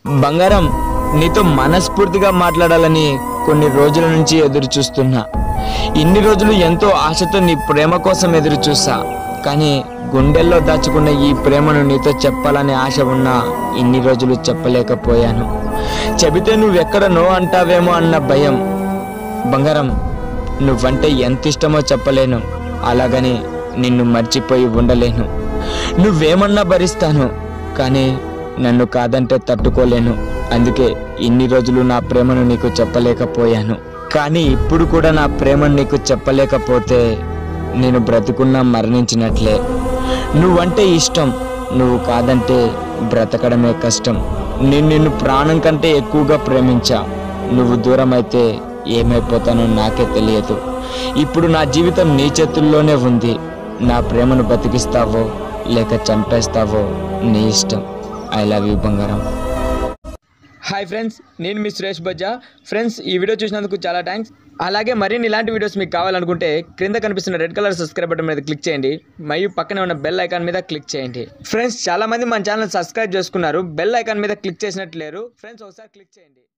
బంగారం నీతో మనస్ఫూర్తిగా మాట్లాడాలని కొన్ని రోజుల నుంచి ఎదురు చూస్తున్నా ఇన్ని రోజులు ఎంతో ఆశతో నీ ప్రేమ కోసం ఎదురు చూసా కానీ గుండెల్లో దాచుకున్న ఈ ప్రేమను నీతో చెప్పాలనే ఆశ ఉన్నా ఇన్ని రోజులు చెప్పలేకపోయాను చెబితే నువ్వెక్కడ నో అంటావేమో అన్న భయం బంగారం నువ్వంటే ఎంత ఇష్టమో చెప్పలేను అలాగని నిన్ను మర్చిపోయి ఉండలేను నువ్వేమన్నా భరిస్తాను కానీ నన్ను కాదంటే తట్టుకోలేను అందుకే ఇన్ని రోజులు నా ప్రేమను నీకు చెప్పలేకపోయాను కానీ ఇప్పుడు కూడా నా ప్రేమను నీకు చెప్పలేకపోతే నేను బ్రతుకున్నా మరణించినట్లే నువ్వంటే ఇష్టం నువ్వు కాదంటే బ్రతకడమే కష్టం నేను నిన్ను ప్రాణం కంటే ఎక్కువగా ప్రేమించా నువ్వు దూరం అయితే ఏమైపోతానో నాకే తెలియదు ఇప్పుడు నా జీవితం నీ చేతుల్లోనే ఉంది నా ప్రేమను బతికిస్తావో లేక చంపేస్తావో నీ ఇష్టం ఐ లవ్ యూ బంగారం హాయ్ ఫ్రెండ్స్ నేను మీ సురేష్ బజ్జా ఫ్రెండ్స్ ఈ వీడియో చూసినందుకు చాలా థ్యాంక్స్ అలాగే మరిన్ని ఇలాంటి వీడియోస్ మీకు కావాలనుకుంటే క్రింద కనిపిస్తున్న రెడ్ కలర్ సబ్స్క్రైబ్ బటన్ మీద క్లిక్ చేయండి మరియు పక్కనే ఉన్న బెల్ ఐకాన్ మీద క్లిక్ చేయండి ఫ్రెండ్స్ చాలా మంది మన ఛానల్ సబ్స్క్రైబ్ చేసుకున్నారు బెల్ ఐకాన్ మీద క్లిక్ చేసినట్టు లేరు ఫ్రెండ్స్ ఒకసారి క్లిక్ చేయండి